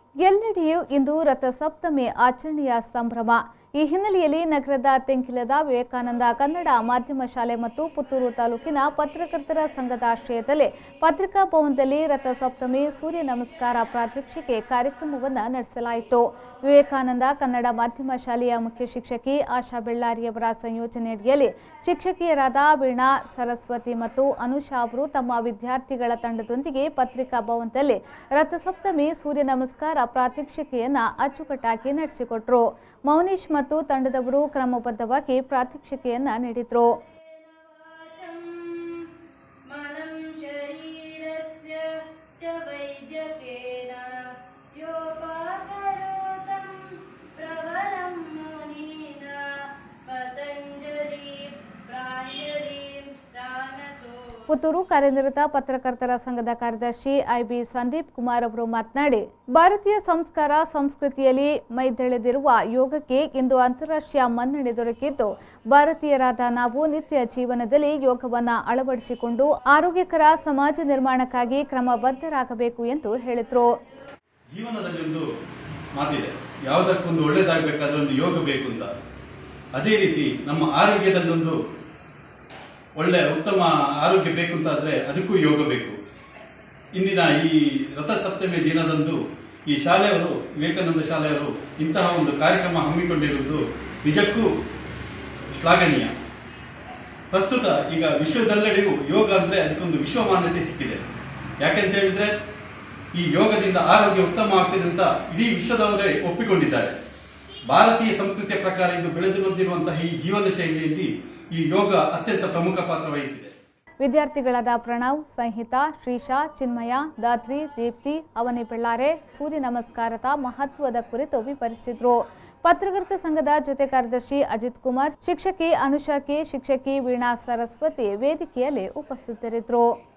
ಎಲ್ಲೆಡೆಯೂ ಇಂದು ರಥಸಪ್ತಮಿ ಆಚರಣೆಯ ಸಂಭ್ರಮ ಈ ಹಿನ್ನೆಲೆಯಲ್ಲಿ ನಗರದ ತೆಂಕಿಲದ ವಿವೇಕಾನಂದ ಕನ್ನಡ ಮಾಧ್ಯಮ ಶಾಲೆ ಮತ್ತು ಪುತ್ತೂರು ತಾಲೂಕಿನ ಪತ್ರಕರ್ತರ ಸಂಘದ ಆಶ್ರಯದಲ್ಲಿ ಪತ್ರಿಕಾ ಭವನದಲ್ಲಿ ರಥಸಪ್ತಮಿ ಸೂರ್ಯ ನಮಸ್ಕಾರ ಪ್ರಾತ್ಯಕ್ಷಿಕೆ ಕಾರ್ಯಕ್ರಮವನ್ನು ನಡೆಸಲಾಯಿತು ವಿವೇಕಾನಂದ ಕನ್ನಡ ಮಾಧ್ಯಮ ಶಾಲೆಯ ಮುಖ್ಯ ಶಿಕ್ಷಕಿ ಆಶಾ ಬೆಳ್ಳಾರಿಯವರ ಸಂಯೋಜನೆಯಡಿಯಲ್ಲಿ ಶಿಕ್ಷಕಿಯರಾದ ವೀಣಾ ಸರಸ್ವತಿ ಮತ್ತು ಅನುಷಾ ಅವರು ತಮ್ಮ ವಿದ್ಯಾರ್ಥಿಗಳ ತಂಡದೊಂದಿಗೆ ಪತ್ರಿಕಾ ಭವನದಲ್ಲಿ ರಥಸಪ್ತಮಿ ಸೂರ್ಯ ನಮಸ್ಕಾರ ಪ್ರಾತ್ಯಕ್ಷಿಕೆಯನ್ನ ಅಚ್ಚುಕಟ್ಟಾಗಿ ನಡೆಸಿಕೊಟ್ರು ಮೌನೀಶ್ ಮತ್ತು ತಂಡದವರು ಕ್ರಮಬದ್ಧವಾಗಿ ಪ್ರಾತ್ಯಕ್ಷಿಕೆಯನ್ನ ನೀಡಿದ್ರು वाचं मनं शरीरस्य च वैद्यकेन योपाकरोतं प्रवरं मुनीना पतञ्जलिं प्राञ्जलिं प्राणतो ಪುತ್ತೂರು ಕಾರ್ಯನಿರತ ಪತ್ರಕರ್ತರ ಸಂಘದ ಕಾರ್ಯದರ್ಶಿ ಐಬಿ ಸಂದೀಪ್ ಕುಮಾರ್ ಅವರು ಮಾತನಾಡಿ ಭಾರತೀಯ ಸಂಸ್ಕಾರ ಸಂಸ್ಕೃತಿಯಲ್ಲಿ ಮೈದೆಳೆದಿರುವ ಯೋಗಕ್ಕೆ ಇಂದು ಅಂತಾರಾಷ್ಟ್ರೀಯ ಮನ್ನಣೆ ದೊರಕಿದ್ದು ಭಾರತೀಯರಾದ ನಾವು ನಿತ್ಯ ಜೀವನದಲ್ಲಿ ಯೋಗವನ್ನು ಅಳವಡಿಸಿಕೊಂಡು ಆರೋಗ್ಯಕರ ಸಮಾಜ ನಿರ್ಮಾಣಕ್ಕಾಗಿ ಕ್ರಮಬದ್ಧರಾಗಬೇಕು ಎಂದು ಹೇಳಿದರು ಜೀವನದಲ್ಲಿ ಒಂದು ಮಾತಿದೆ ಯಾವುದಕ್ಕೊಂದು ಒಳ್ಳೇದಾಗಬೇಕಾದ್ರೆ ಒಂದು ಯೋಗ ಬೇಕು ಅಂತ ಅದೇ ರೀತಿ ನಮ್ಮ ಆರೋಗ್ಯದಲ್ಲಿ ಒಂದು ಒಳ್ಳೆ ಉತ್ತಮ ಆರೋಗ್ಯ ಬೇಕು ಅಂತಾದ್ರೆ ಅದಕ್ಕೂ ಯೋಗ ಬೇಕು ಇಂದಿನ ಈ ರಥಸಪ್ತಮಿ ದಿನದಂದು ಈ ಶಾಲೆಯವರು ವಿವೇಕಾನಂದ ಶಾಲೆಯವರು ಇಂತಹ ಒಂದು ಕಾರ್ಯಕ್ರಮ ಹಮ್ಮಿಕೊಂಡಿರುವುದು ನಿಜಕ್ಕೂ ಶ್ಲಾಘನೀಯ ಪ್ರಸ್ತುತ ಈಗ ವಿಶ್ವದೆಲ್ಲೆಡೆಗೂ ಯೋಗ ಅಂದ್ರೆ ಅದಕ್ಕೊಂದು ವಿಶ್ವ ಮಾನ್ಯತೆ ಸಿಕ್ಕಿದೆ ಯಾಕೆಂತ ಹೇಳಿದ್ರೆ ಈ ಯೋಗದಿಂದ ಆರೋಗ್ಯ ಉತ್ತಮ ಆಗ್ತದೆ ಅಂತ ಇಡೀ ವಿಶ್ವದವರೇ ಒಪ್ಪಿಕೊಂಡಿದ್ದಾರೆ ಭಾರತೀಯ ಸಂಸ್ಕೃತಿಯ ಪ್ರಕಾರ ಇದು ಬೆಳೆದು ಬಂದಿರುವಂತಹ ಈ ಜೀವನ ಶೈಲಿಯಲ್ಲಿ ಈ ಯೋಗ ಅತ್ಯಂತ ಪ್ರಮುಖ ಪಾತ್ರ ವಹಿಸಿದೆ ವಿದ್ಯಾರ್ಥಿಗಳಾದ ಪ್ರಣವ್ ಸಂಹಿತಾ ಶ್ರೀಶಾ ಚಿನ್ಮಯ ದಾತ್ರಿ ದೀಪ್ತಿ ಅವನಿ ಬೆಳ್ಳಾರೆ ಸೂರ್ಯ ನಮಸ್ಕಾರದ ಮಹತ್ವದ ಕುರಿತು ವಿವರಿಸಿದ್ರು ಪತ್ರಕರ್ತ ಸಂಘದ ಜೊತೆ ಕಾರ್ಯದರ್ಶಿ ಅಜಿತ್ ಕುಮಾರ್ ಶಿಕ್ಷಕಿ ಅನುಷಾ ಕೆ ಶಿಕ್ಷಕಿ ವೀಣಾ ಸರಸ್ವತಿ ವೇದಿಕೆಯಲ್ಲಿ ಉಪಸ್ಥಿತರಿದ್ದರು